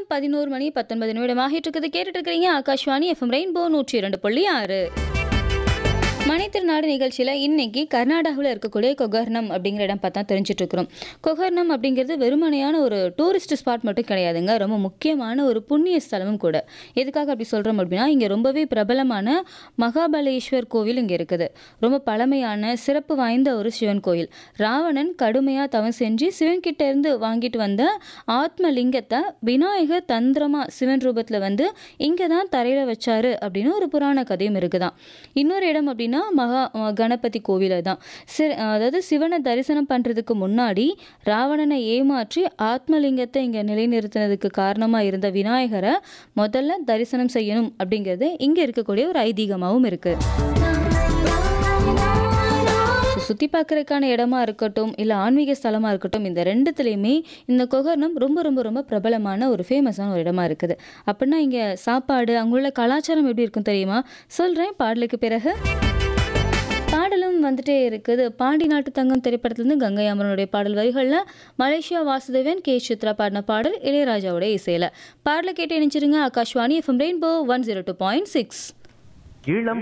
பதினோரு மணி பத்தொன்பது நிமிடம் ஆகிட்டு இருக்குது கேட்டுட்டு இருக்கிறீங்க ஆகாஷ்வாணி எஃப்எம் ரெயின்போ நூற்றி இரண்டு புள்ளி ஆறு மணித்திருநாடு நிகழ்ச்சியில் இன்னைக்கு கர்நாடகாவில் இருக்கக்கூடிய கொகர்ணம் அப்படிங்கிற இடம் பார்த்தா தெரிஞ்சுட்டு இருக்கிறோம் கொகர்ணம் அப்படிங்கிறது வெறுமனையான ஒரு டூரிஸ்ட் ஸ்பாட் மட்டும் கிடையாதுங்க ரொம்ப முக்கியமான ஒரு புண்ணிய ஸ்தலமும் கூட எதுக்காக அப்படி சொல்கிறோம் அப்படின்னா இங்கே ரொம்பவே பிரபலமான மகாபலேஸ்வர் கோவில் இங்கே இருக்குது ரொம்ப பழமையான சிறப்பு வாய்ந்த ஒரு சிவன் கோயில் ராவணன் கடுமையாக தவம் செஞ்சு சிவன்கிட்ட இருந்து வாங்கிட்டு வந்த ஆத்ம லிங்கத்தை விநாயகர் தந்திரமா சிவன் ரூபத்தில் வந்து இங்கே தான் தரையில் வச்சாரு அப்படின்னு ஒரு புராண கதையும் இருக்குதான் இன்னொரு இடம் அப்படின்னா மகா அஹ் கணபதி கோவில் தான் சி அதாவது சிவனை தரிசனம் பண்ணுறதுக்கு முன்னாடி ராவணனை ஏமாற்றி ஆத்மலிங்கத்தை இங்கே நிலைநிறுத்தினதுக்கு காரணமாக இருந்த விநாயகரை முதல்ல தரிசனம் செய்யணும் அப்படிங்கிறது இங்கே இருக்கக்கூடிய ஒரு ஐதீகமாகவும் இருக்குது சுற்றி பார்க்கறதுக்கான இடமா இருக்கட்டும் இல்லை ஆன்மீக ஸ்தலமாக இருக்கட்டும் இந்த ரெண்டுத்துலேயுமே இந்த கொகர்ணம் ரொம்ப ரொம்ப ரொம்ப பிரபலமான ஒரு ஃபேமஸான ஒரு இடமா இருக்குது அப்படின்னா இங்கே சாப்பாடு அங்குள்ள கலாச்சாரம் எப்படி இருக்கும் தெரியுமா சொல்கிறேன் பாடலுக்கு பிறகு பாடலும் வந்துட்டே இருக்குது பாண்டி நாட்டு தங்கம் திரைப்படத்துலேருந்து கங்கை அமரனுடைய பாடல் வரிகளில் மலேசியா வாசுதேவன் கே சித்ரா பாடின பாடல் இளையராஜாவோட இசையில் பாடலை கேட்டு இணைச்சிருங்க Akashvani FM rainbow one zero two point six இளம்